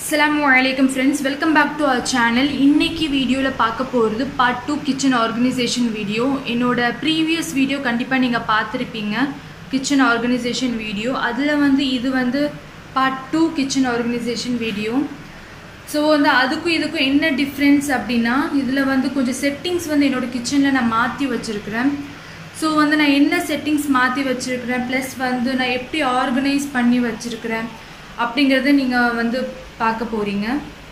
அஸ்ஸலாமு அலைக்கும் friends welcome back to our channel இன்னைக்கு வீடியோவில் பார்க்க போகிறது part two kitchen organisation video என்னோட ப்ரீவியஸ் வீடியோ கண்டிப்பாக நீங்கள் பார்த்துருப்பீங்க கிச்சன் ஆர்கனைசேஷன் வீடியோ அதில் வந்து இது வந்து part two kitchen organisation video so வந்து அதுக்கும் இதுக்கும் என்ன டிஃப்ரென்ஸ் அப்படின்னா இதில் வந்து கொஞ்சம் செட்டிங்ஸ் வந்து என்னோடய கிச்சனில் நான் மாற்றி வச்சுருக்கிறேன் ஸோ வந்து நான் என்ன செட்டிங்ஸ் மாற்றி வச்சுருக்கிறேன் ப்ளஸ் வந்து நான் எப்படி ஆர்கனைஸ் பண்ணி வச்சுருக்கிறேன் அப்படிங்கிறத நீங்கள் வந்து பார்க்க போகிறீங்க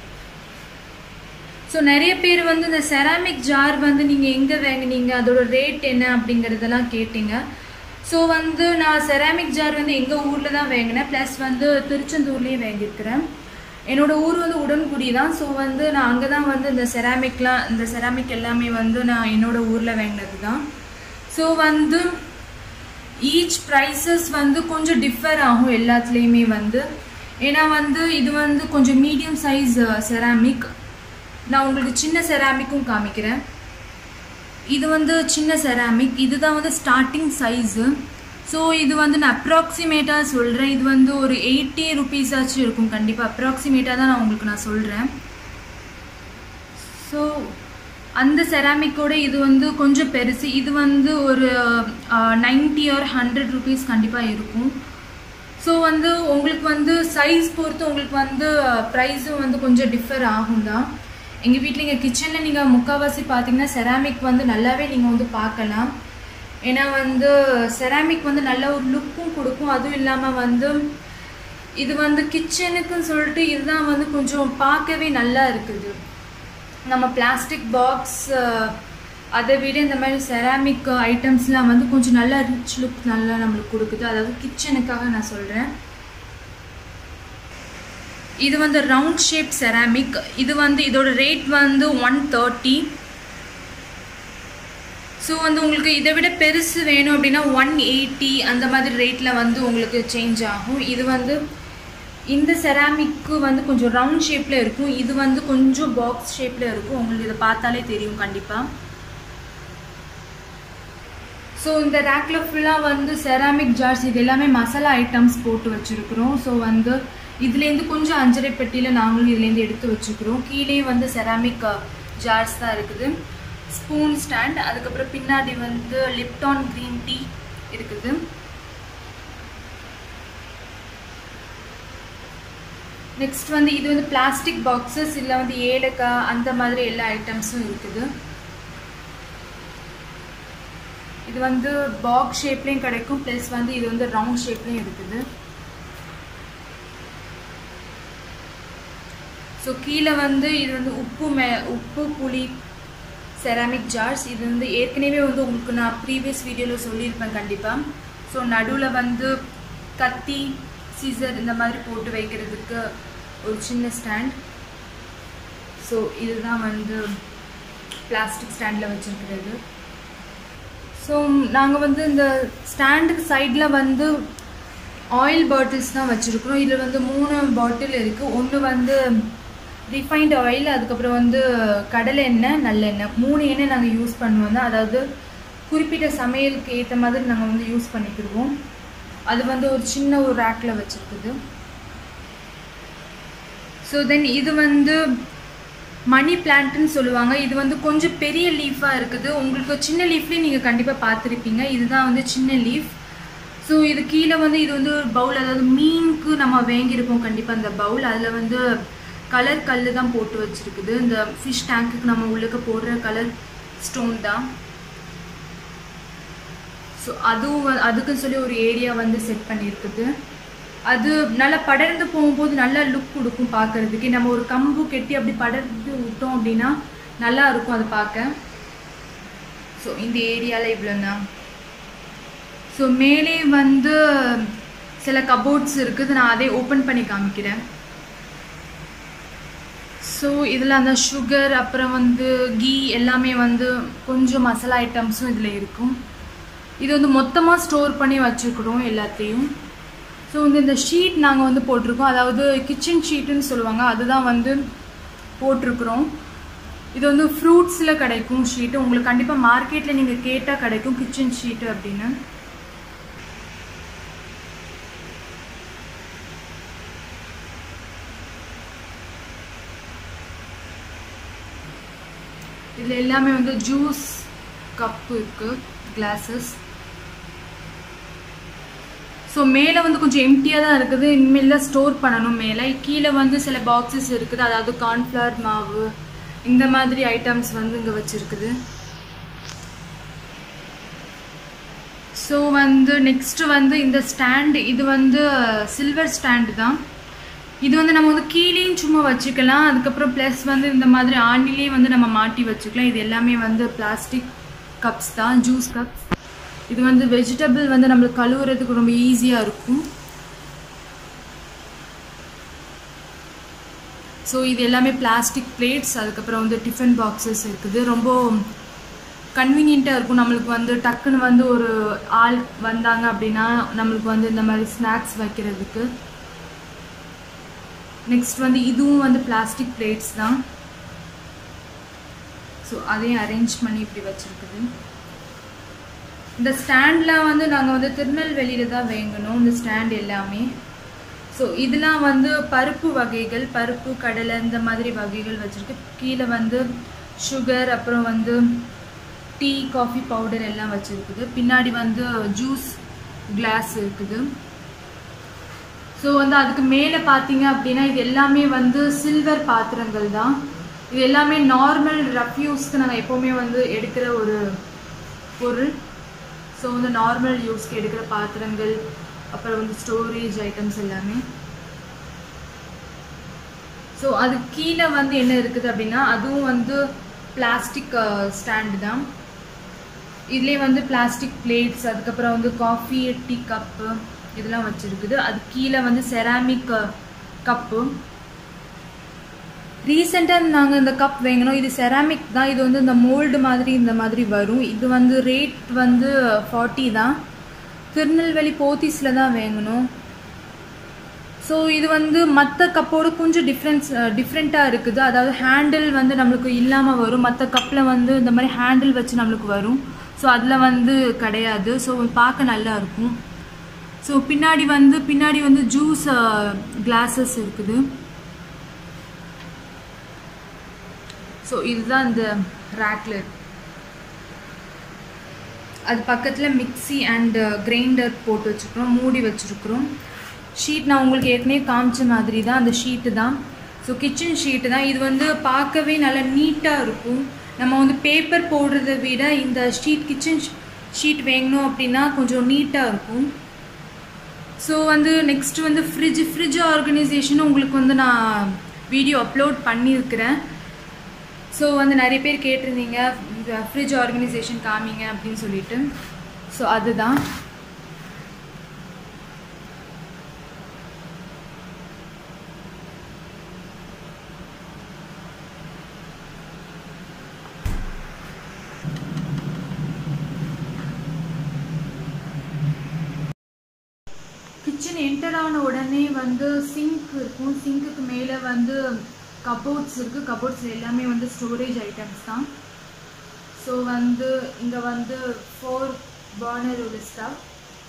ஸோ நிறைய பேர் வந்து இந்த செராமிக் ஜார் வந்து நீங்கள் எங்கே வாங்கினீங்க அதோட ரேட் என்ன அப்படிங்கிறதெல்லாம் கேட்டீங்க ஸோ வந்து நான் செராமிக் ஜார் வந்து எங்கள் ஊரில் தான் வாங்கினேன் ப்ளஸ் வந்து திருச்செந்தூர்லேயும் வாங்கியிருக்கிறேன் என்னோட ஊர் வந்து உடன்குடி தான் ஸோ வந்து நான் அங்கே தான் வந்து இந்த செராமிக்லாம் இந்த செராமிக் எல்லாமே வந்து நான் என்னோட ஊரில் வாங்கினது தான் ஸோ வந்து ஈச் ப்ரைஸஸ் வந்து கொஞ்சம் டிஃபர் ஆகும் எல்லாத்துலேயுமே வந்து ஏன்னா வந்து இது வந்து கொஞ்சம் மீடியம் சைஸ் செராமிக் நான் உங்களுக்கு சின்ன செராமிக்கும் காமிக்கிறேன் இது வந்து சின்ன செராமிக் இதுதான் வந்து ஸ்டார்டிங் சைஸு ஸோ இது வந்து நான் அப்ராக்சிமேட்டாக சொல்கிறேன் இது வந்து ஒரு எயிட்டி ருபீஸ் ஆச்சும் இருக்கும் கண்டிப்பாக அப்ராக்சிமேட்டாக தான் நான் உங்களுக்கு நான் சொல்கிறேன் ஸோ அந்த செராமிக்கோட இது வந்து கொஞ்சம் பெருசு இது வந்து ஒரு நைன்ட்டி ஆர் ஹண்ட்ரட் ருபீஸ் கண்டிப்பாக இருக்கும் ஸோ வந்து உங்களுக்கு வந்து சைஸ் பொறுத்து உங்களுக்கு வந்து ப்ரைஸும் வந்து கொஞ்சம் டிஃபர் ஆகும் தான் எங்கள் வீட்டில் எங்கள் கிச்சனில் நீங்கள் முக்கால்வாசி பார்த்தீங்கன்னா செராமிக் வந்து நல்லாவே நீங்கள் வந்து பார்க்கலாம் ஏன்னா வந்து செராமிக் வந்து நல்ல ஒரு லுக்கும் கொடுக்கும் அதுவும் இல்லாமல் வந்து இது வந்து கிச்சனுக்குன்னு சொல்லிட்டு இதுதான் வந்து கொஞ்சம் பார்க்கவே நல்லா இருக்குது நம்ம பிளாஸ்டிக் பாக்ஸ் அதை விட இந்த மாதிரி செராமிக் ஐட்டம்ஸ்லாம் வந்து கொஞ்சம் நல்லா ரிச் லுக் நல்லா நம்மளுக்கு கொடுக்குது அதாவது கிச்சனுக்காக நான் சொல்கிறேன் இது வந்து ரவுண்ட் ஷேப் செராமிக் இது வந்து இதோட ரேட் வந்து ஒன் தேர்ட்டி ஸோ வந்து உங்களுக்கு இதை விட பெருசு வேணும் அப்படின்னா ஒன் எயிட்டி அந்த மாதிரி ரேட்டில் வந்து உங்களுக்கு சேஞ்ச் ஆகும் இது வந்து இந்த செராமிக்கு வந்து கொஞ்சம் ரவுண்ட் ஷேப்பில் இருக்கும் இது வந்து கொஞ்சம் பாக்ஸ் ஷேப்பில் இருக்கும் உங்களுக்கு இதை பார்த்தாலே தெரியும் கண்டிப்பாக ஸோ இந்த ரேக்கில் ஃபுல்லாக வந்து செராமிக் ஜார்ஸ் இது எல்லாமே மசாலா ஐட்டம்ஸ் போட்டு வச்சுருக்குறோம் ஸோ வந்து இதுலேருந்து கொஞ்சம் அஞ்சரை பெட்டியில் நாங்களும் இதுலேருந்து எடுத்து வச்சுக்கிறோம் கீழே வந்து செராமிக் ஜார்ஸ் தான் இருக்குது ஸ்பூன் ஸ்டாண்ட் அதுக்கப்புறம் பின்னாடி வந்து லிப்டான் க்ரீன் டீ இருக்குது நெக்ஸ்ட் வந்து இது வந்து பிளாஸ்டிக் பாக்ஸஸ் இல்லை வந்து ஏலக்காய் அந்த மாதிரி எல்லா ஐட்டம்ஸும் இருக்குது இது வந்து பாக்ஸ் ஷேப்லேயும் கிடைக்கும் ப்ளஸ் வந்து இது வந்து ரவுண்ட் ஷேப்லேயும் இருக்குது ஸோ கீழே வந்து இது வந்து உப்பு மே உப்பு புளி செராமிக் ஜார்ஸ் இது வந்து ஏற்கனவே வந்து உங்களுக்கு நான் ப்ரீவியஸ் வீடியோவில் சொல்லியிருப்பேன் கண்டிப்பாக ஸோ நடுவில் வந்து கத்தி சீசர் இந்த மாதிரி போட்டு வைக்கிறதுக்கு ஒரு சின்ன ஸ்டாண்ட் ஸோ இதுதான் வந்து பிளாஸ்டிக் ஸ்டாண்டில் வச்சுருக்கிறது ஸோ நாங்கள் வந்து இந்த ஸ்டாண்டுக்கு சைடில் வந்து ஆயில் பாட்டில்ஸ் தான் வச்சுருக்குறோம் இதில் வந்து மூணு பாட்டில் இருக்குது ஒன்று வந்து ரிஃபைண்ட் ஆயில் அதுக்கப்புறம் வந்து கடலை எண்ணெய் நல்லெண்ணெய் மூணு எண்ணெய் நாங்கள் யூஸ் பண்ணுவோம் தான் அதாவது குறிப்பிட்ட சமையலுக்கு ஏற்ற மாதிரி நாங்கள் வந்து யூஸ் பண்ணிக்கிடுவோம் அது வந்து ஒரு சின்ன ஒரு ரேக்கில் வச்சுருக்குது ஸோ தென் இது வந்து மணி பிளான்ட்னு சொல்லுவாங்க இது வந்து கொஞ்சம் பெரிய லீஃபாக இருக்குது உங்களுக்கு சின்ன லீஃப்லேயும் நீங்கள் கண்டிப்பாக பார்த்துருப்பீங்க இதுதான் வந்து சின்ன லீஃப் ஸோ இது கீழே வந்து இது வந்து ஒரு பவுல் அதாவது மீனுக்கு நம்ம வாங்கியிருப்போம் கண்டிப்பாக அந்த பவுல் அதில் வந்து கலர் கல் தான் போட்டு வச்சுருக்குது இந்த ஃபிஷ் டேங்க்குக்கு நம்ம உள்ளுக்க போடுற கலர் ஸ்டோன் தான் ஸோ அதுவும் அதுக்குன்னு சொல்லி ஒரு ஏரியா வந்து செட் பண்ணியிருக்குது அது நல்லா படர்ந்து போகும்போது நல்லா லுக் கொடுக்கும் பார்க்கறதுக்கு நம்ம ஒரு கம்பு கெட்டி அப்படி படர்ந்து விட்டோம் அப்படின்னா நல்லா இருக்கும் அதை பார்க்க ஸோ இந்த ஏரியாவில் இவ்வளோதான் ஸோ மேலே வந்து சில கபோர்ட்ஸ் இருக்குது நான் அதை ஓப்பன் பண்ணி காமிக்கிறேன் ஸோ இதில் அந்த சுகர் அப்புறம் வந்து கீ எல்லாமே வந்து கொஞ்சம் மசாலா ஐட்டம்ஸும் இதில் இருக்கும் இது வந்து மொத்தமாக ஸ்டோர் பண்ணி வச்சுக்கிறோம் எல்லாத்தையும் ஸோ வந்து இந்த ஷீட் நாங்கள் வந்து போட்டிருக்கோம் அதாவது கிச்சன் ஷீட்டுன்னு சொல்லுவாங்க அதுதான் வந்து போட்டிருக்குறோம் இது வந்து ஃப்ரூட்ஸில் கிடைக்கும் ஷீட்டு உங்களுக்கு கண்டிப்பாக மார்க்கெட்டில் நீங்கள் கேட்டால் கிடைக்கும் கிச்சன் ஷீட்டு அப்படின்னு இதில் எல்லாமே வந்து ஜூஸ் கப்பு இருக்குது கிளாஸஸ் ஸோ மேலே வந்து கொஞ்சம் எம்டியாக தான் இருக்குது இனிமேல் தான் ஸ்டோர் பண்ணணும் மேலே கீழே வந்து சில பாக்ஸஸ் இருக்குது அதாவது கார்ன்ஃப்ளவர் மாவு இந்த மாதிரி ஐட்டம்ஸ் வந்து இங்கே வச்சுருக்குது ஸோ வந்து நெக்ஸ்ட்டு வந்து இந்த ஸ்டாண்டு இது வந்து சில்வர் ஸ்டாண்டு தான் இது வந்து நம்ம வந்து கீழேயும் சும்மா வச்சுக்கலாம் அதுக்கப்புறம் ப்ளஸ் வந்து இந்த மாதிரி ஆண்டிலே வந்து நம்ம மாட்டி வச்சுக்கலாம் இது எல்லாமே வந்து பிளாஸ்டிக் கப்ஸ் தான் ஜூஸ் கப்ஸ் இது வந்து வெஜிடபிள் வந்து நம்மளுக்கு கழுவுறதுக்கு ரொம்ப ஈஸியாக இருக்கும் ஸோ இது எல்லாமே பிளாஸ்டிக் பிளேட்ஸ் அதுக்கப்புறம் வந்து டிஃபன் பாக்ஸஸ் இருக்குது ரொம்ப கன்வீனியண்ட்டாக இருக்கும் நம்மளுக்கு வந்து டக்குன்னு வந்து ஒரு ஆள் வந்தாங்க அப்படின்னா நம்மளுக்கு வந்து இந்த மாதிரி ஸ்நாக்ஸ் வைக்கிறதுக்கு நெக்ஸ்ட் வந்து இதுவும் வந்து பிளாஸ்டிக் பிளேட்ஸ் தான் ஸோ அதையும் அரேஞ்ச் பண்ணி இப்படி வச்சுருக்குது இந்த ஸ்டாண்டில் வந்து நாங்கள் வந்து திருநெல்வேலியில் தான் வாங்கணும் இந்த ஸ்டாண்ட் எல்லாமே ஸோ இதெல்லாம் வந்து பருப்பு வகைகள் பருப்பு கடலை இந்த மாதிரி வகைகள் வச்சுருக்கு கீழே வந்து சுகர் அப்புறம் வந்து டீ காஃபி பவுடர் எல்லாம் வச்சுருக்குது பின்னாடி வந்து ஜூஸ் கிளாஸ் இருக்குது ஸோ வந்து அதுக்கு மேலே பார்த்தீங்க அப்படின்னா இது எல்லாமே வந்து சில்வர் பாத்திரங்கள் தான் இது எல்லாமே நார்மல் ரஃப்யூஸ்க்கு நாங்கள் எப்போவுமே வந்து எடுக்கிற ஒரு பொருள் ஸோ வந்து நார்மல் யூஸ்க்கு எடுக்கிற பாத்திரங்கள் அப்புறம் வந்து ஸ்டோரேஜ் ஐட்டம்ஸ் எல்லாமே ஸோ அது கீழே வந்து என்ன இருக்குது அப்படின்னா அதுவும் வந்து பிளாஸ்டிக் ஸ்டாண்டு தான் இதுலேயே வந்து பிளாஸ்டிக் பிளேட்ஸ் அதுக்கப்புறம் வந்து காஃபி டீ கப்பு இதெல்லாம் வச்சுருக்குது அது கீழே வந்து செராமிக் கப்பு ரீசெண்டாக நாங்கள் இந்த கப் வாங்கினோம் இது செராமிக் தான் இது வந்து இந்த மோல்டு மாதிரி இந்த மாதிரி வரும் இது வந்து ரேட் வந்து ஃபார்ட்டி தான் திருநெல்வேலி போத்தீஸில் தான் வாங்கினோம் ஸோ இது வந்து மற்ற கப்போட கொஞ்சம் டிஃப்ரென்ஸ் டிஃப்ரெண்ட்டாக இருக்குது அதாவது ஹேண்டில் வந்து நம்மளுக்கு இல்லாமல் வரும் மற்ற கப்பில் வந்து இந்த மாதிரி ஹேண்டில் வச்சு நம்மளுக்கு வரும் ஸோ அதில் வந்து கிடையாது ஸோ பார்க்க நல்லா இருக்கும் ஸோ பின்னாடி வந்து பின்னாடி வந்து ஜூஸ் கிளாஸஸ் இருக்குது ஸோ இதுதான் இந்த ரேக்கில் அது பக்கத்தில் மிக்சி அண்ட் கிரைண்டர் போட்டு வச்சுருக்குறோம் மூடி வச்சுருக்குறோம் ஷீட் நான் உங்களுக்கு ஏற்கனவே காமிச்ச மாதிரி தான் அந்த ஷீட்டு தான் ஸோ கிச்சன் ஷீட்டு தான் இது வந்து பார்க்கவே நல்லா நீட்டாக இருக்கும் நம்ம வந்து பேப்பர் போடுறத விட இந்த ஷீட் கிச்சன் ஷீட் வாங்கணும் அப்படின்னா கொஞ்சம் நீட்டாக இருக்கும் ஸோ வந்து நெக்ஸ்ட் வந்து ஃப்ரிட்ஜ் ஃப்ரிட்ஜ் ஆர்கனைசேஷனும் உங்களுக்கு வந்து நான் வீடியோ அப்லோட் பண்ணியிருக்கிறேன் ஸோ வந்து நிறைய பேர் கேட்டிருந்தீங்க ஃப்ரிட்ஜ் ஆர்கனைசேஷன் காமிங்க அப்படின்னு சொல்லிட்டு ஸோ அதுதான் கிச்சன் என்டர் ஆன உடனே வந்து சிங்க் இருக்கும் சிங்க்குக்கு மேலே வந்து கபோர்ட்ஸ் இருக்குது கபோர்ட்ஸ் எல்லாமே வந்து ஸ்டோரேஜ் ஐட்டம்ஸ் தான் ஸோ வந்து இங்கே வந்து ஃபோர் பர்னர் உள்ள ஸ்டவ்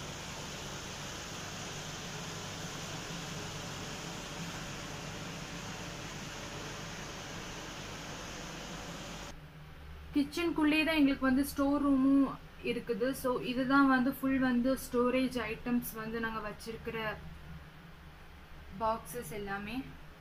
கிச்சனுக்குள்ளே தான் எங்களுக்கு வந்து ஸ்டோர் ரூமும் இருக்குது ஸோ இதுதான் வந்து ஃபுல் வந்து ஸ்டோரேஜ் ஐட்டம்ஸ் வந்து நாங்கள் வச்சிருக்கிற பாக்ஸஸ் எல்லாமே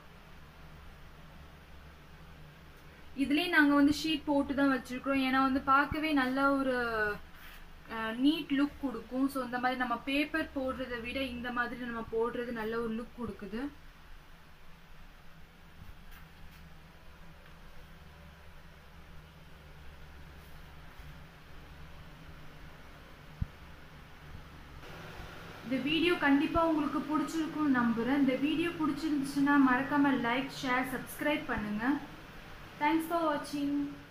இதுலேயே நாங்கள் வந்து ஷீட் போட்டு தான் வச்சுருக்கிறோம் ஏன்னா வந்து பார்க்கவே நல்ல ஒரு நீட் லுக் கொடுக்கும் ஸோ இந்த மாதிரி நம்ம பேப்பர் போடுறத விட இந்த மாதிரி நம்ம போடுறது நல்ல ஒரு லுக் கொடுக்குது இந்த வீடியோ கண்டிப்பாக உங்களுக்கு பிடிச்சிருக்கும்னு நம்புகிறேன் இந்த வீடியோ பிடிச்சிருந்துச்சுன்னா மறக்காமல் லைக் ஷேர் சப்ஸ்கிரைப் பண்ணுங்கள் தேங்க்ஸ் ஃபார் வாட்சிங்